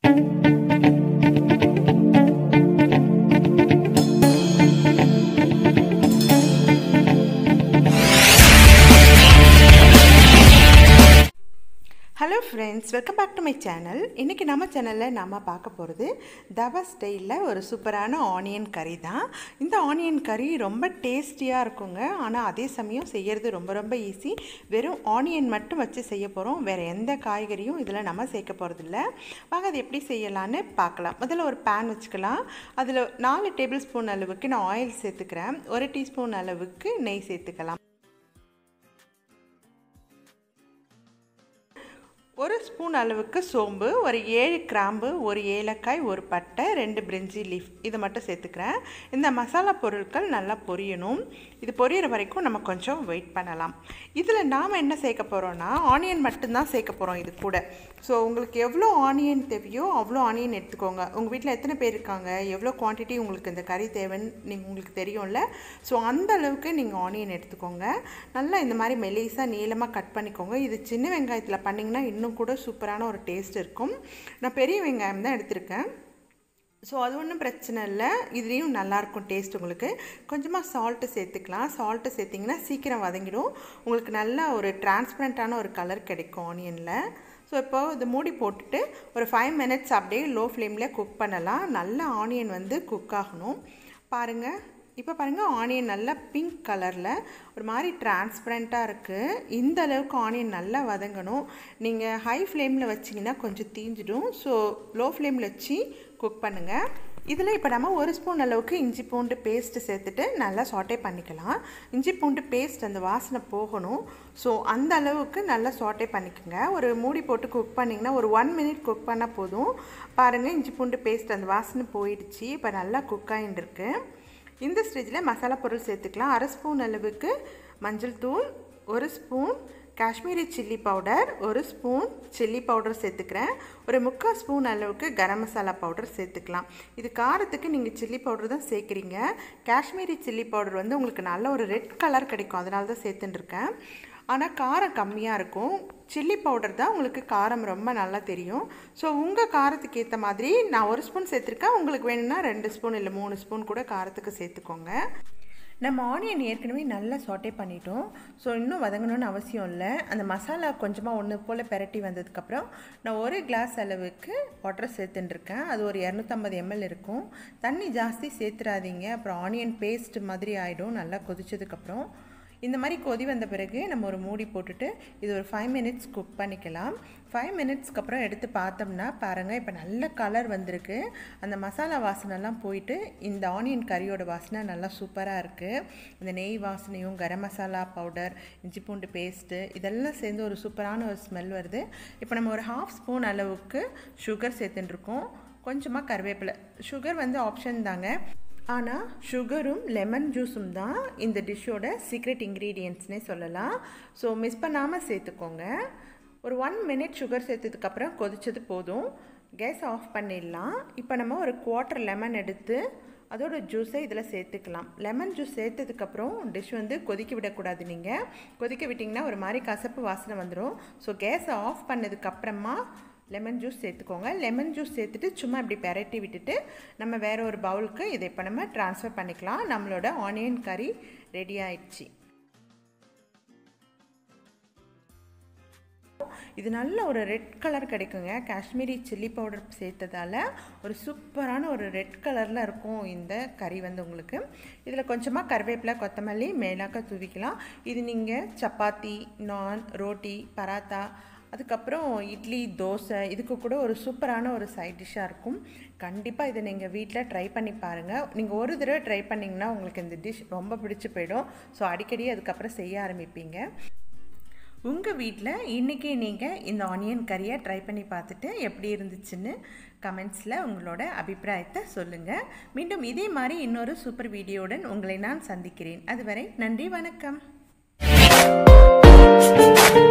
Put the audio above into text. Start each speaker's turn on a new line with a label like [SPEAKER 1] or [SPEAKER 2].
[SPEAKER 1] hello friends welcome back to my channel இன்றைக்கி நம்ம சேனலில் நம்ம பார்க்க போகிறது தவா ஸ்டைலில் ஒரு சூப்பரான ஆனியன் கறி தான் இந்த ஆனியன் கறி ரொம்ப டேஸ்டியாக இருக்குங்க ஆனால் அதே சமயம் செய்கிறது ரொம்ப ரொம்ப ஈஸி வெறும் ஆனியன் மட்டும் வச்சு செய்ய போகிறோம் வேறு எந்த காய்கறியும் இதில் நம்ம சேர்க்க போகிறதில்ல வாங்க அது எப்படி செய்யலான்னு பார்க்கலாம் முதல்ல ஒரு பேன் வச்சுக்கலாம் அதில் நாலு டேபிள் ஸ்பூன் அளவுக்கு நான் ஆயில் சேர்த்துக்கிறேன் ஒரு டீஸ்பூன் அளவுக்கு நெய் சேர்த்துக்கலாம் ஒரு ஸ்பூன் அளவுக்கு சோம்பு ஒரு ஏழு கிராம்பு ஒரு ஏலக்காய் ஒரு பட்டை ரெண்டு பிரிஞ்சி லீஃப் இதை மட்டும் சேர்த்துக்கிறேன் இந்த மசாலா பொருட்கள் நல்லா பொரியணும் இது பொரியிற வரைக்கும் நம்ம கொஞ்சம் வெயிட் பண்ணலாம் இதில் நாம் என்ன சேர்க்க போகிறோன்னா ஆனியன் மட்டும்தான் சேர்க்க போகிறோம் இது கூட ஸோ உங்களுக்கு எவ்வளோ ஆனியன் தேவையோ அவ்வளோ ஆனியன் எடுத்துக்கோங்க உங்கள் வீட்டில் எத்தனை பேர் இருக்காங்க எவ்வளோ குவான்டிட்டி உங்களுக்கு இந்த கறி தேவைன்னு நீங்கள் உங்களுக்கு தெரியும்ல ஸோ அந்த அளவுக்கு நீங்கள் ஆனியன் எடுத்துக்கோங்க நல்லா இந்த மாதிரி மெலிசாக நீளமாக கட் பண்ணிக்கோங்க இது சின்ன வெங்காயத்தில் பண்ணிங்கன்னா இன்னும் கூட சூப்பரான ஒரு டேஸ்ட் இருக்கும் நான் பெரிய வெங்காயம் தான் எடுத்திருக்கேன் ஸோ அது ஒன்றும் பிரச்சனை இல்லை இதுலேயும் நல்லாயிருக்கும் டேஸ்ட் உங்களுக்கு கொஞ்சமாக சால்ட்டு சேர்த்துக்கலாம் சால்ட்டு சேர்த்திங்கன்னா சீக்கிரம் வதங்கிடும் உங்களுக்கு நல்லா ஒரு டிரான்ஸ்பரண்ட்டான ஒரு கலர் கிடைக்கும் ஆனியனில் ஸோ இப்போ இது மூடி போட்டுட்டு ஒரு ஃபைவ் மினிட்ஸ் அப்படியே லோ ஃப்ளேமில் குக் பண்ணலாம் நல்லா ஆனியன் வந்து குக் ஆகணும் பாருங்கள் இப்போ பாருங்கள் ஆனியன் நல்லா பிங்க் கலரில் ஒரு மாதிரி டிரான்ஸ்பரண்ட்டாக இருக்குது இந்த அளவுக்கு ஆனியன் நல்லா வதங்கணும் நீங்கள் ஹை ஃப்ளேமில் வச்சிங்கன்னா கொஞ்சம் தீஞ்சிடும் ஸோ லோ ஃப்ளேமில் வச்சு குக் பண்ணுங்கள் இதில் இப்போ நம்ம ஒரு ஸ்பூன் அளவுக்கு இஞ்சி பூண்டு பேஸ்ட்டு சேர்த்துட்டு நல்லா சாட்டே பண்ணிக்கலாம் இஞ்சி பூண்டு பேஸ்ட் அந்த வாசனை போகணும் ஸோ அந்த அளவுக்கு நல்லா சாட்டே பண்ணிக்கோங்க ஒரு மூடி போட்டு குக் பண்ணிங்கன்னா ஒரு ஒன் மினிட் குக் பண்ணால் போதும் பாருங்கள் இஞ்சி பூண்டு பேஸ்ட் அந்த வாசனை போயிடுச்சு இப்போ நல்லா குக் ஆகிட்டு இருக்குது இந்த ஸ்டேஜில் மசாலா பொருள் சேர்த்துக்கலாம் அரை ஸ்பூன் அளவுக்கு மஞ்சள் தூள் ஒரு ஸ்பூன் காஷ்மீரி சில்லி பவுடர் ஒரு ஸ்பூன் சில்லி பவுடர் சேர்த்துக்கிறேன் ஒரு முக்கால் ஸ்பூன் அளவுக்கு கரம் மசாலா பவுடர் சேர்த்துக்கலாம் இது காரத்துக்கு நீங்கள் சில்லி பவுடர் தான் சேர்க்குறீங்க காஷ்மீரி சில்லி பவுடர் வந்து உங்களுக்கு நல்ல ஒரு ரெட் கலர் கிடைக்கும் அதனால தான் சேர்த்துட்டுருக்கேன் ஆனால் காரம் கம்மியாக இருக்கும் சில்லி பவுடர் தான் உங்களுக்கு காரம் ரொம்ப நல்லா தெரியும் ஸோ உங்கள் காரத்துக்கு ஏற்ற மாதிரி நான் ஒரு ஸ்பூன் சேர்த்துருக்கேன் உங்களுக்கு வேணும்னா ரெண்டு ஸ்பூன் இல்லை மூணு ஸ்பூன் கூட காரத்துக்கு சேர்த்துக்கோங்க நம்ம ஆனியன் ஏற்கனவே நல்லா சாட்டே பண்ணிட்டோம் ஸோ இன்னும் வதங்கணும்னு அவசியம் இல்லை அந்த மசாலா கொஞ்சமாக ஒன்று போல் பெரட்டி வந்ததுக்கப்புறம் நான் ஒரு கிளாஸ் அளவுக்கு வாட்டர் சேர்த்துட்டுருக்கேன் அது ஒரு இரநூத்தம்பது எம்எல் இருக்கும் தண்ணி ஜாஸ்தி சேர்த்துறாதீங்க அப்புறம் ஆனியன் பேஸ்ட் மாதிரி ஆகிடும் நல்லா கொதிச்சதுக்கப்புறம் இந்த மாதிரி கொதி வந்த பிறகு நம்ம ஒரு மூடி போட்டுட்டு இது ஒரு ஃபைவ் மினிட்ஸ் குக் பண்ணிக்கலாம் ஃபைவ் மினிட்ஸ்க்கு அப்புறம் எடுத்து பார்த்தோம்னா பாருங்கள் இப்போ நல்ல கலர் வந்திருக்கு அந்த மசாலா வாசனைலாம் போயிட்டு இந்த ஆனியன் கறியோட வாசனை நல்லா சூப்பராக இருக்குது இந்த நெய் வாசனையும் கரம் மசாலா பவுடர் இஞ்சி பூண்டு பேஸ்ட்டு இதெல்லாம் சேர்ந்து ஒரு சூப்பரான ஒரு ஸ்மெல் வருது இப்போ நம்ம ஒரு ஹாஃப் ஸ்பூன் அளவுக்கு சுகர் சேர்த்துட்டுருக்கோம் கொஞ்சமாக கருவேப்பிலை சுகர் வந்து ஆப்ஷன் தாங்க ஆனால் சுகரும் லெமன் ஜூஸும் தான் இந்த டிஷ்ஷோட சீக்ரெட் இன்க்ரீடியன்ட்ஸ்னே சொல்லலாம் ஸோ மிஸ் பண்ணாமல் சேர்த்துக்கோங்க ஒரு ஒன் மினிட் சுகர் சேர்த்ததுக்கப்புறம் கொதிச்சது போதும் கேஸ் ஆஃப் பண்ணிடலாம் இப்போ நம்ம ஒரு குவார்ட்டர் லெமன் எடுத்து அதோட ஜூஸை இதில் சேர்த்துக்கலாம் லெமன் ஜூஸ் சேர்த்ததுக்கப்புறம் டிஷ் வந்து கொதிக்க விடக்கூடாது நீங்கள் கொதிக்க விட்டிங்கன்னா ஒரு மாதிரி கசப்பு வாசனை வந்துடும் ஸோ கேஸை ஆஃப் பண்ணதுக்கப்புறமா லெமன் ஜூஸ் சேர்த்துக்கோங்க லெமன் ஜூஸ் சேர்த்துட்டு சும்மா இப்படி பெரட்டி விட்டுட்டு நம்ம வேறு ஒரு பவுலுக்கு இதை இப்போ நம்ம ட்ரான்ஸ்ஃபர் பண்ணிக்கலாம் நம்மளோட ஆனியன் கறி ரெடி ஆயிடுச்சு இது நல்ல ஒரு ரெட் கலர் கிடைக்குங்க காஷ்மீரி சில்லி பவுடர் சேர்த்ததால் ஒரு சூப்பரான ஒரு ரெட் கலரில் இருக்கும் இந்த கறி வந்து உங்களுக்கு இதில் கொஞ்சமாக கருவேப்பிலை கொத்தமல்லி மேலாக்க தூவிக்கலாம் இது நீங்கள் சப்பாத்தி நான் ரோட்டி பராத்தா அதுக்கப்புறம் இட்லி தோசை இதுக்கு கூட ஒரு சூப்பரான ஒரு சைட் டிஷ்ஷாக இருக்கும் கண்டிப்பாக இதை நீங்கள் வீட்டில் ட்ரை பண்ணி பாருங்கள் நீங்கள் ஒரு தடவை ட்ரை பண்ணிங்கன்னா உங்களுக்கு இந்த டிஷ் ரொம்ப பிடிச்சி போயிடும் ஸோ அடிக்கடி அதுக்கப்புறம் செய்ய ஆரம்பிப்பீங்க உங்கள் வீட்டில் இன்றைக்கி நீங்கள் இந்த ஆனியன் கறியை ட்ரை பண்ணி பார்த்துட்டு எப்படி இருந்துச்சுன்னு கமெண்ட்ஸில் உங்களோட அபிப்பிராயத்தை சொல்லுங்கள் மீண்டும் இதே மாதிரி இன்னொரு சூப்பர் வீடியோவுடன் உங்களை நான் சந்திக்கிறேன் அதுவரை நன்றி வணக்கம்